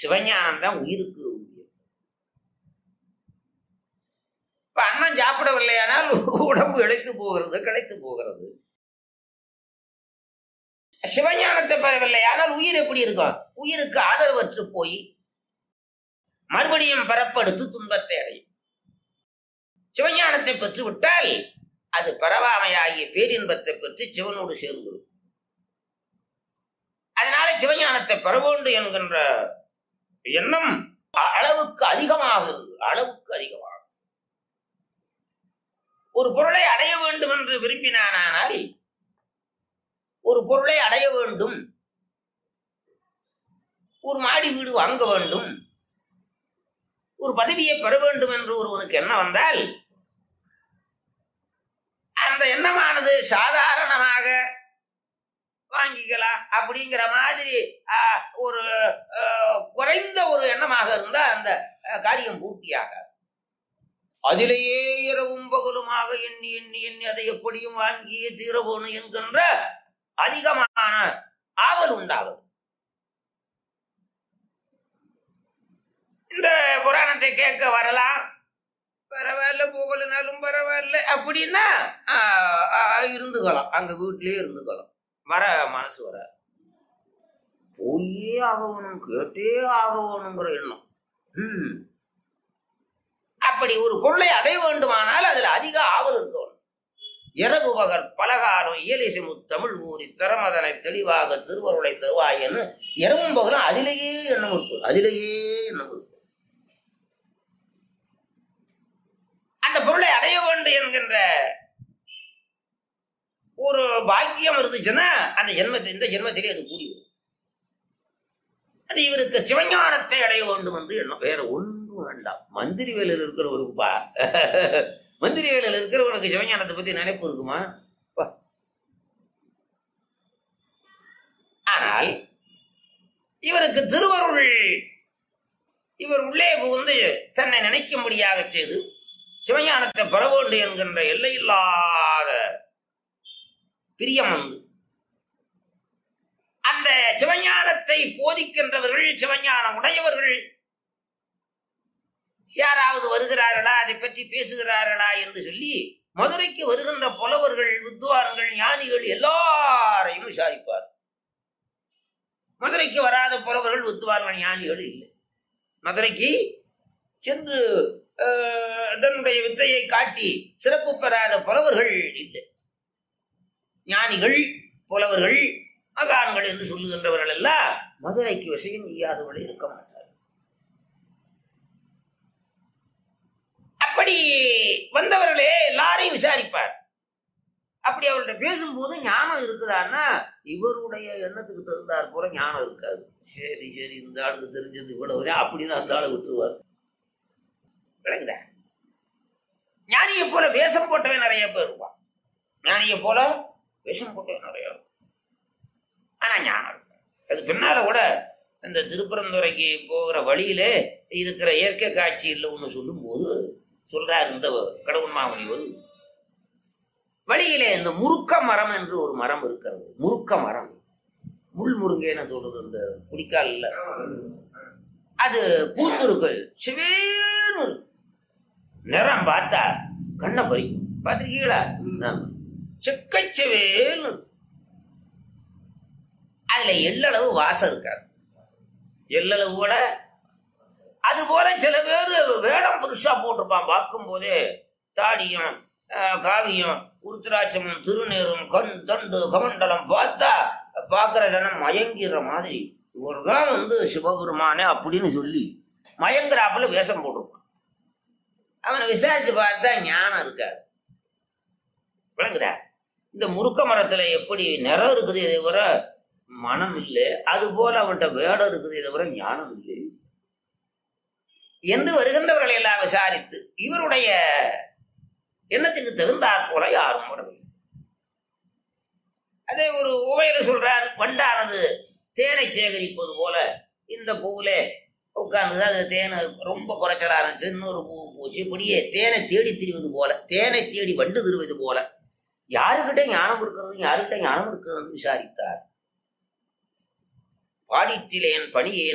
சிவஞானம் தான் உயிருக்கு உயிர் இப்ப அண்ணன் சாப்பிடவில்லையானால் உடம்பு இழைத்து போகிறது கிடைத்து போகிறது சிவஞானத்தை பெறவில்லையானால் உயிர் எப்படி இருக்கும் உயிருக்கு ஆதரவற்று போய் மறுபடியும் பரப்படுத்து துன்பத்தை அடையும் சிவஞானத்தை பெற்றுவிட்டால் அது பரவாமையாகிய பேரின்பத்தை பெற்று சிவனோடு சேர்ந்துடும் அதனால சிவஞானத்தை பெற வேண்டும் என்கின்ற எண்ணம் அளவுக்கு அதிகமாக இருக்கு அளவுக்கு அதிகமாக ஒரு பொருளை அடைய வேண்டும் என்று விரும்பினானால் ஒரு பொருளை அடைய வேண்டும் ஒரு மாடி வீடு வாங்க வேண்டும் ஒரு பதவியை பெற வேண்டும் என்று ஒருவனுக்கு எண்ணம் வந்தால் அந்த எண்ணமானது சாதாரணமாக வாங்கிக்கலாம் அப்படிங்கிற மாதிரி ஆ, ஒரு ஆ, குறைந்த ஒரு எண்ணமாக இருந்தா அந்த ஆ, காரியம் பூர்த்தியாகாது அதிலேயே இரவும் பகலுமாக எண்ணி எண்ணி எண்ணி அதை எப்படியும் வாங்கியே தீர போகணும் என்கின்ற அதிகமான ஆவல் உண்டாகும் இந்த புராணத்தை கேட்க வரலாம் பரவாயில்ல போகலனாலும் பரவாயில்ல அப்படின்னா ஆ, ஆ, இருந்துக்கலாம் அங்க வீட்டிலேயே இருந்துக்கலாம் வர மனசு வர போயே ஆகணும் கேட்டே ஆகணுங்கிற எண்ணம் ம். அப்படி ஒரு பொருளை அடைய வேண்டுமானால் அதுல அதிக ஆவல் இருக்கணும் இரவு பகல் பலகாரம் இயலிசை தமிழ் ஊறி திறமதனை தெளிவாக திருவருளை தருவாயன்னு இரவும் பகலும் அதிலேயே எண்ணம் இருக்கு அதிலேயே எண்ணம் இருக்கு அந்த பொருளை அடைய வேண்டும் என்கின்ற ஒரு பாக்கியம் இருந்துச்சுன்னா அந்த ஜென்மத்தை இந்த ஜென்மத்திலே அது கூடி வரும் அது இவருக்கு சிவஞானத்தை அடைய வேண்டும் என்று எண்ணம் வேற ஒன்றும் வேண்டாம் மந்திரி வேலையில் இருக்கிறவருக்குப்பா மந்திரி வேலையில் இருக்கிறவனுக்கு சிவஞானத்தை பத்தி நினைப்பு இருக்குமா பா. ஆனால் இவருக்கு திருவருள் இவர் உள்ளே புகுந்து தன்னை நினைக்கும்படியாக செய்து சிவஞானத்தை பெற வேண்டும் என்கின்ற எல்லையில்லாத பிரியம் உண்டு அந்த சிவஞானத்தை போதிக்கின்றவர்கள் சிவஞானம் உடையவர்கள் யாராவது வருகிறார்களா அதை பற்றி பேசுகிறார்களா என்று சொல்லி மதுரைக்கு வருகின்ற புலவர்கள் வித்வான்கள் ஞானிகள் எல்லாரையும் விசாரிப்பார் மதுரைக்கு வராத புலவர்கள் வித்வான்கள் ஞானிகள் இல்லை மதுரைக்கு சென்று அஹ், தன்னுடைய வித்தையை காட்டி சிறப்பு பெறாத புலவர்கள் இல்லை ஞானிகள் புலவர்கள் மகான்கள் என்று சொல்லுகின்றவர்கள் எல்லாம் மதுரைக்கு விஷயம் செய்யாதவர்கள் இருக்க மாட்டார் அப்படி வந்தவர்களே எல்லாரையும் விசாரிப்பார் அப்படி அவர்கிட்ட பேசும்போது ஞானம் இருக்குதான்னா இவருடைய எண்ணத்துக்கு தகுந்தாற் போல ஞானம் இருக்காது சரி சரி இந்த ஆளுக்கு தெரிஞ்சது இவ்வளவு அப்படின்னு அந்த ஆளை விட்டுருவார் விளங்குதா ஞானியை போல வேஷம் போட்டவன் நிறைய பேர் இருப்பான் ஞானியை போல விஷம் போட்டு நிறைய இருக்கும். ஆனா ஞானம் இருக்கு அது பின்னால கூட இந்த திருப்பரந்துரைக்கு போகிற வழியிலே இருக்கிற இயற்கை காட்சியில் ஒன்று சொல்லும்போது சொல்றார் இந்த கடவுள் மாமுனிவர் வழியிலே இந்த முருக்க மரம் என்று ஒரு மரம் இருக்கிறது முருக்க மரம் முள் முருங்கைன்னு சொல்றது இந்த குடிக்கால் இல்ல அது பூத்திருக்கு சிவேன்னு இருக்கு நிறம் பார்த்தா கண்ணை பறிக்கும் பார்த்திருக்கீங்களா செக்கச்சவேன்னு இருக்கு. அதுல எள்ளளவு வாசம் இருக்காது எள்ளளவு கூட அது போல சில பேர் வேடம் புதுசா போட்டிருப்பான் பார்க்கும் போதே தாடியும் ஆஹ், காவியும் உருத்திராட்சமும் திருநீரும் கண் தண்டு கமண்டலம் பார்த்தா பார்க்கிற ஜனம் மயங்கிற மாதிரி இவர்தான் வந்து சிவபெருமானே அப்படின்னு சொல்லி மயங்குறாப்புல வேஷம் போட்டிருப்பான் அவனை விசாரிச்சு பார்த்தா ஞானம் இருக்காது விளங்குதா இந்த முருக்க மரத்துல எப்படி நிறம் இருக்குது இதை விட மனம் இல்லை அது போல அவன்கிட்ட வேடம் இருக்குது இதை விட ஞானம் இல்லை என்று வருகின்றவர்களை எல்லாம் விசாரித்து இவருடைய எண்ணத்துக்கு தகுந்தாற் போல யாரும் வரவில்லை அதே ஒரு உவையில சொல்றார் வண்டானது தேனை சேகரிப்பது போல இந்த பூவுல உட்கார்ந்து அது தேனை ரொம்ப குறைச்சலா இருந்துச்சு இன்னொரு பூ பூச்சி இப்படியே தேனை தேடி திரிவது போல தேனை தேடி வண்டு திருவது போல யாருக்கிட்ட ஞானம் இருக்கிறது யாருக்கிட்ட ஞானம் இருக்கிறதுன்னு விசாரித்தார் பாடித்திலேன் பணியேன்